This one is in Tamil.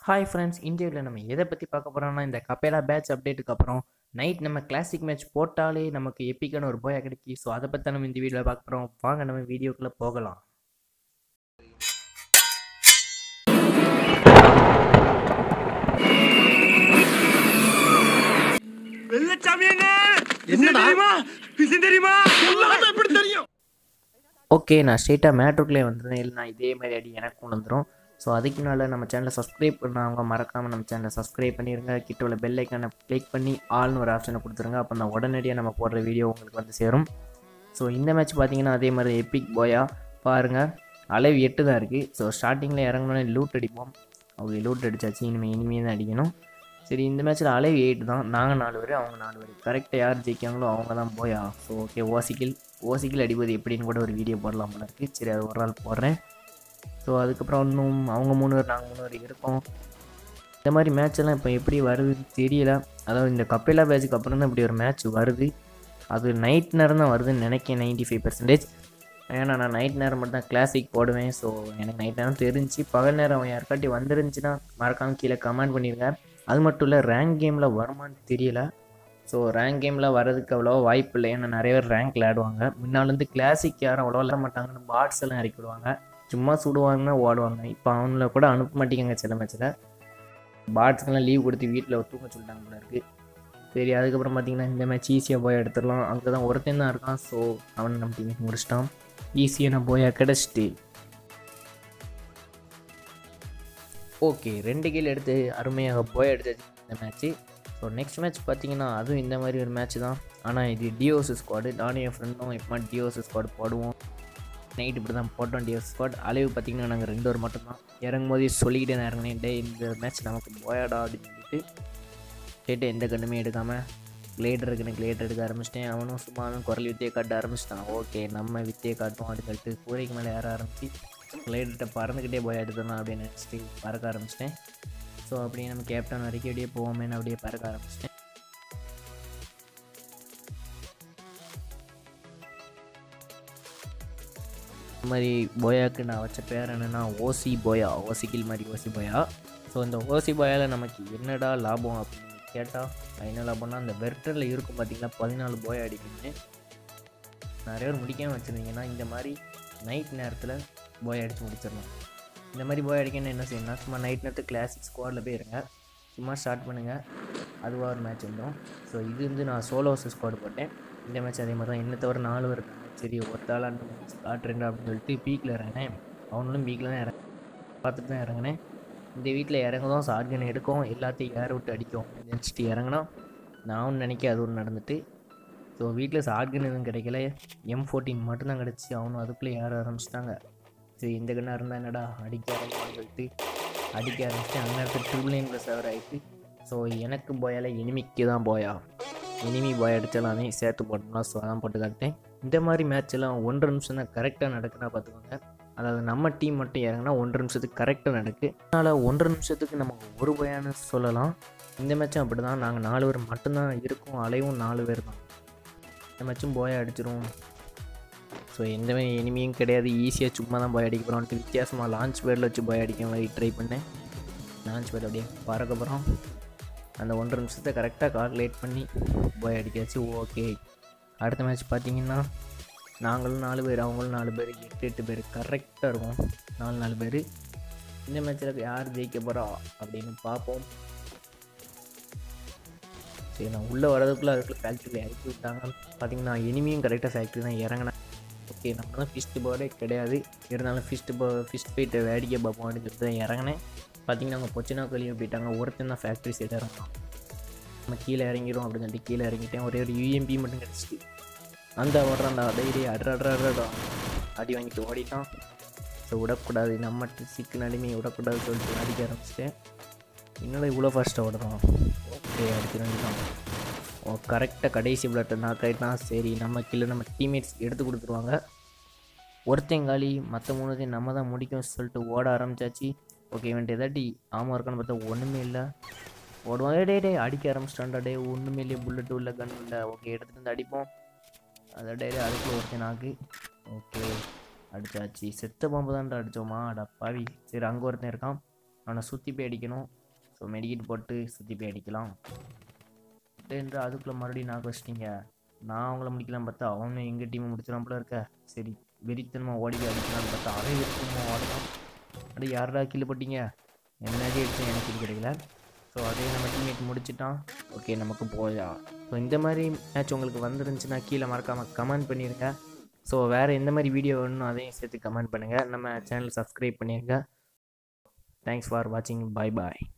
ஹாய் ஃப்ரெண்ட்ஸ் இந்தியாவில் நம்ம எதை பற்றி பார்க்க போகிறோம்னா இந்த கப்பேலா பேட்ச் அப்டேட்டுக்கு அப்புறம் நைட் நம்ம கிளாசிக் மேட்ச் போட்டாலே நமக்கு எப்பிக்கான ஒரு போயா கிடைக்கி ஸோ அதை பற்றி நம்ம இந்த வீடியோவில் பார்க்க போகிறோம் வாங்க நம்ம வீடியோக்குள்ளே போகலாம் வெள்ளச்சாமியங்க விஷயம் தெரியுமா விஷயம் தெரியுமா எல்லாமே எப்படி தெரியும் ஓகே நான் ஸ்ட்ரெயிட்டாக மேட்ருக்குள்ளே வந்துடுறேன் இல்லை நான் இதே மாதிரி அடி எனக்கும் வந்துடும் ஸோ அதுக்கு முன்னால் நம்ம சேனலை சப்ஸ்கிரைப் பண்ணவங்க மறக்காமல் நம்ம சேனலை சப்ஸ்கிரைப் பண்ணிடுங்க கிட்ட உள்ள பெல் ஐக்கானை கிளிக் பண்ணி ஆல்னு ஒரு ஆப்ஷனை கொடுத்துருங்க அப்போ நான் உடனடியாக நம்ம போடுற வீடியோ உங்களுக்கு வந்து சேரும் ஸோ இந்த மேட்ச் பார்த்தீங்கன்னா அதே மாதிரி எப்பிக் போயா பாருங்கள் அளவு எட்டு தான் இருக்குது ஸோ ஸ்டார்டிங்கில் இறங்கினோடனே லூட் அடிப்போம் அவங்க லூட் அடிச்சாச்சு இனிமேல் இனிமே தான் அடிக்கணும் சரி இந்த மேட்ச்சில் அளவு எயிட் தான் நாங்கள் நாலு பேர் அவங்க நாலு பேர் கரெக்டாக யார் ஜெயிக்காங்களோ அவங்க தான் போயா ஸோ ஓகே ஓசிக்கில் ஓசிக்கில் அடிப்பது எப்படின்னு கூட ஒரு வீடியோ போடலாம் போல இருக்குது சரி அது ஒரு நாள் போடுறேன் ஸோ அதுக்கப்புறம் இன்னும் அவங்க மூணு பேர் நாங்கள் மூணு பேர் இருக்கோம் இந்த மாதிரி மேட்ச் எல்லாம் இப்போ எப்படி வருதுன்னு தெரியல அதாவது இந்த கப்பேலா பேட்சுக்கு அப்புறம் தான் இப்படி ஒரு மேட்ச் வருது அது நைட் நேரம் தான் வருதுன்னு நினைக்கிறேன் நைன்டி ஃபைவ் பர்சன்டேஜ் ஏன்னா நான் நைட் நேரம் மட்டும் தான் கிளாசிக் போடுவேன் ஸோ எனக்கு நைட் நேரம் தெரிஞ்சு பகல் நேரம் அவன் யாருக்காட்டி வந்துருந்துச்சுன்னா மறக்காமல் கீழே கமெண்ட் பண்ணிடுங்க அது மட்டும் இல்லை ரேங்க் கேமில் வருமான்னு தெரியல ஸோ ரேங்க் கேமில் வரதுக்கு அவ்வளோவா வாய்ப்பு இல்லை ஏன்னா நிறைய பேர் ரேங்க் விளையாடுவாங்க முன்னாலேருந்து கிளாசிக் யாரும் அவ்வளோ விளாட மாட்டாங்கன்னு பாட்ஸ் எல்லாம் இறக்கி விடுவாங்க சும்மா சுடுவாங்கன்னா ஓடுவாங்க இப்போ அவங்கள கூட அனுப்ப மாட்டேங்க சில மேட்ச்சில் பாட்ஸ்க்கெல்லாம் லீவ் கொடுத்து வீட்டில் தூங்க சொல்லிட்டாங்க போல இருக்குது சரி அதுக்கப்புறம் பார்த்தீங்கன்னா இந்த மேட்ச் ஈஸியாக போய் எடுத்துடலாம் அங்கே தான் ஒருத்தன் தான் இருக்கான் ஸோ அவன் நம்ம டீம் முடிச்சிட்டான் ஈஸியாக நான் போய் கிடச்சிட்டு ஓகே ரெண்டு கீழ் எடுத்து அருமையாக போய் எடுத்தாச்சு இந்த மேட்ச்சு ஸோ நெக்ஸ்ட் மேட்ச் பார்த்தீங்கன்னா அதுவும் இந்த மாதிரி ஒரு மேட்ச் தான் ஆனால் இது டிஓஸ் ஸ்குவாடு நானும் என் ஃப்ரெண்டும் இப்போ டிஓஸ் ஸ்குவாடு போடுவோம் நைட் இப்படி தான் போட்டோம் டிஓஸ் ஸ்குவாட் அளவு பார்த்தீங்கன்னா நாங்கள் ரெண்டு ஒரு மட்டும்தான் இறங்கும் போதே சொல்லிக்கிட்டே நான் இறங்கினேன் டே இந்த மேட்ச் நமக்கு போயாடா அப்படின்னு சொல்லிட்டு கேட்டு எந்த கண்ணுமே எடுக்காமல் கிளேடர் இருக்குன்னு கிளேடர் எடுக்க ஆரம்பிச்சிட்டேன் அவனும் சும்மா அவன் குரல் வித்தையை காட்ட ஆரம்பிச்சிட்டான் ஓகே நம்ம வித்தையை காட்டுவோம் அப்படின்னு சொல்லிட்டு கூரைக்கு மேலே ஏற ஆரம்பிச்சு கிளேடர்கிட்ட பறந்துக்கிட்டே போய் எடுத்துடலாம் அப்படின்னு நினச்சிட்டு பறக்க ஆரம்பிச்சிட்டேன் ஸோ அப்படியே நம்ம கேப்டன் வரைக்கும் அப்படியே போவோமேனு அப்படியே பறக்க ஆரம்பிச்சிட்டேன் இந்த மாதிரி போயாக்கு நான் வச்ச பேர் என்னென்னா ஓசி போயா ஓசிக்கில் மாதிரி ஓசி போயா ஸோ இந்த ஓசி போயாவில் நமக்கு என்னடா லாபம் அப்படின்னு கேட்டால் என்ன லாபம்னா அந்த வெர்டரில் இருக்கும் பார்த்தீங்களா பதினாலு போயா அடிக்குன்னு நிறைய பேர் முடிக்காமல் வச்சுருந்தீங்கன்னா இந்த மாதிரி நைட் நேரத்தில் போய் அடித்து முடிச்சிடலாம் இந்த மாதிரி போய் அடிக்கணும்னு என்ன செய்யணும்னா சும்மா நைட் நேரத்தில் கிளாசிக் ஸ்குவாடில் போய் இருங்க சும்மா ஸ்டார்ட் பண்ணுங்கள் அதுவாக ஒரு மேட்ச் வந்துடும் ஸோ இது வந்து நான் சோலோ வர்சஸ் ஸ்குவாடு போட்டேன் இந்த மேட்ச் அதே மாதிரி தான் என்ன தவிர நாலு பேர் இருக்காங்க சரி ஒருத்தாள் அந்த மேட்ச் காட்டுறேன் அப்படின்னு சொல்லிட்டு பீக்கில் இறங்கினேன் அவனும் பீக்கில் தான் இறங்க பார்த்துட்டு தான் இறங்கினேன் இந்த வீட்டில் இறங்குதோம் ஷார்ட்கன் எடுக்கும் எல்லாத்தையும் ஏற விட்டு அடிக்கும் நினச்சிட்டு இறங்கினா நான் நினைக்க அது ஒன்று நடந்துட்டு ஸோ வீட்டில் ஷார்ட்கன் எதுவும் கிடைக்கல எம் ஃபோர்டீன் மட்டும்தான் கிடச்சி அவனும் அதுக்குள்ளே ஏற ஆரம்பிச்சிட்டாங்க சரி இந்த கண்ணாக இருந்தால் என்னடா அடிக்க ஆரம்பிச்சான்னு சொல்லிட்டு அடிக்க ஆரம்பிச்சிட்டு அந்த நேரத்தில் ட்ரிபிள் நைன் ப்ளஸ் அவர் ஆகிட்டு ஸோ எனக்கு போயால் எனிமிக்கு தான் போயா எனிமி போய் அடித்தாலாமே சேர்த்து போட்டோம்னா ஸோ அதான் போட்டு காட்டேன் இந்த மாதிரி மேட்ச் எல்லாம் ஒன்றரை நிமிஷம் தான் கரெக்டாக நடக்குன்னா பார்த்துக்கோங்க அதாவது நம்ம டீம் மட்டும் இறங்கினா ஒன்றரை நிமிஷத்துக்கு கரெக்டாக நடக்கு அதனால் ஒன்றரை நிமிஷத்துக்கு நம்ம ஒரு பயான்னு சொல்லலாம் இந்த மேட்சும் அப்படி தான் நாங்கள் நாலு பேர் மட்டும்தான் இருக்கோம் அலைவும் நாலு பேர் தான் இந்த மேட்சும் போய் அடிச்சிரும் ஸோ எந்த இனிமையும் கிடையாது ஈஸியாக சும்மா தான் போய் அடிக்க போகிறோம்ட்டு வித்தியாசமாக லான்ச் பேடில் வச்சு போய் அடிக்க மாதிரி ட்ரை பண்ணேன் லான்ச் பேட் அப்படியே பறக்க போகிறோம் அந்த ஒன்றரை நிமிஷத்தை கரெக்டாக கால்குலேட் பண்ணி போய் அடிக்காச்சு ஓகே அடுத்த மேட்ச் பார்த்தீங்கன்னா நாங்களும் நாலு பேர் அவங்களும் நாலு பேர் எட்டு எட்டு பேர் கரெக்டாக இருக்கும் நாலு நாலு பேர் இந்த மேட்ச்சில் யார் ஜெயிக்க போகிறா அப்படின்னு பார்ப்போம் சரி நான் உள்ளே வரதுக்குள்ளே அதுக்குள்ளே ஃபேக்ட்ரியில் இறக்கி விட்டாங்க பார்த்தீங்கன்னா எனிமியும் கரெக்டாக ஃபேக்ட்ரி தான் இறங்கினேன் ஓகே நம்ம தான் ஃபிஸ்ட்டு போர்டே கிடையாது இருந்தாலும் ஃபிஸ்ட்டு போ ஃபிஸ்ட் போயிட்டு வேடிக்கை பார்ப்போம் அப்படின்னு சொல்லிட்டு தான் இறங்கினேன் பார்த்தீங்கன்னா அவங்க பொச்சினா கழிவு போயிட்டாங்க ஒருத்தன் தான் ஃபேக்ட்ரி சைடு இறங்கலாம் நம்ம கீழே இறங்கிடும் அப்படின்னு சொல்லிட்டு கீழே இறங்கிட்டேன் ஒரே ஒரு யூஎம்பி மட்டும் கிடச்சிட்டு அந்த ஓடுறான்டா டைரி அட்ரா அட்ரா அடி வாங்கிட்டு ஓடிட்டான் ஸோ விடக்கூடாது நம்ம சிக்கு நடுமையை விடக்கூடாது சொல்லிட்டு அடிக்க ஆரம்பிச்சிட்டேன் என்னடா இவ்வளோ ஃபாஸ்ட்டாக ஓடுறோம் ஓகே அடிச்சு வந்துட்டான் ஓ கரெக்டாக கடைசி பிளட்டை நாக் ஆகிட்டான் சரி நம்ம கீழே நம்ம டீம்மேட்ஸ் எடுத்து கொடுத்துருவாங்க ஒருத்தங்காலி மற்ற மூணுத்தையும் நம்ம தான் முடிக்கும் சொல்லிட்டு ஓட ஆரம்பிச்சாச்சு ஓகே இவன்ட்டு எதாட்டி ஆமாம் இருக்கான்னு பார்த்தா ஒன்றுமே இல்லை ஓடுவாங்க டே டே அடிக்க ஆரம்பிச்சிட்டான்டா டே ஒன்றுமே இல்லையே புல்லட்டும் இல்லை கன் இல்லை ஓகே எடுத்துகிட்டு வந்து அடிப்போம் அதை டே அதுக்குள்ள ஒருத்தன் நாக்கு ஓகே அடிச்சாச்சு செத்த பாம்பு தான்டா அடித்தோமா அடா பாவி சரி அங்கே ஒருத்தன் இருக்கான் அவனை சுற்றி போய் அடிக்கணும் ஸோ மெடிக்கிட் போட்டு சுற்றி போய் அடிக்கலாம் என்று அதுக்குள்ளே மறுபடியும் நான் வச்சிட்டீங்க நான் அவங்கள முடிக்கலாம் பார்த்தா அவனு எங்கள் டீமை முடிச்சிடாமல இருக்க சரி வெறித்தனமாக ஓடி போய் அடிக்கலாம்னு பார்த்தா அவன் வெறித்தனமாக ஓடலாம் அடி யாரடா கீழே போட்டீங்க என்ன அடி அடிச்சு எனக்கு இது கிடைக்கல ஸோ அதே நம்ம டீம்மேட் முடிச்சிட்டான் ஓகே நமக்கு போயா ஸோ இந்த மாதிரி மேட்ச் உங்களுக்கு வந்துருந்துச்சுன்னா கீழே மறக்காமல் கமெண்ட் பண்ணிடுங்க ஸோ வேறு எந்த மாதிரி வீடியோ வேணும்னு அதையும் சேர்த்து கமெண்ட் பண்ணுங்கள் நம்ம சேனல் சப்ஸ்கிரைப் பண்ணிடுங்க தேங்க்ஸ் ஃபார் வாட்சிங் பை பாய்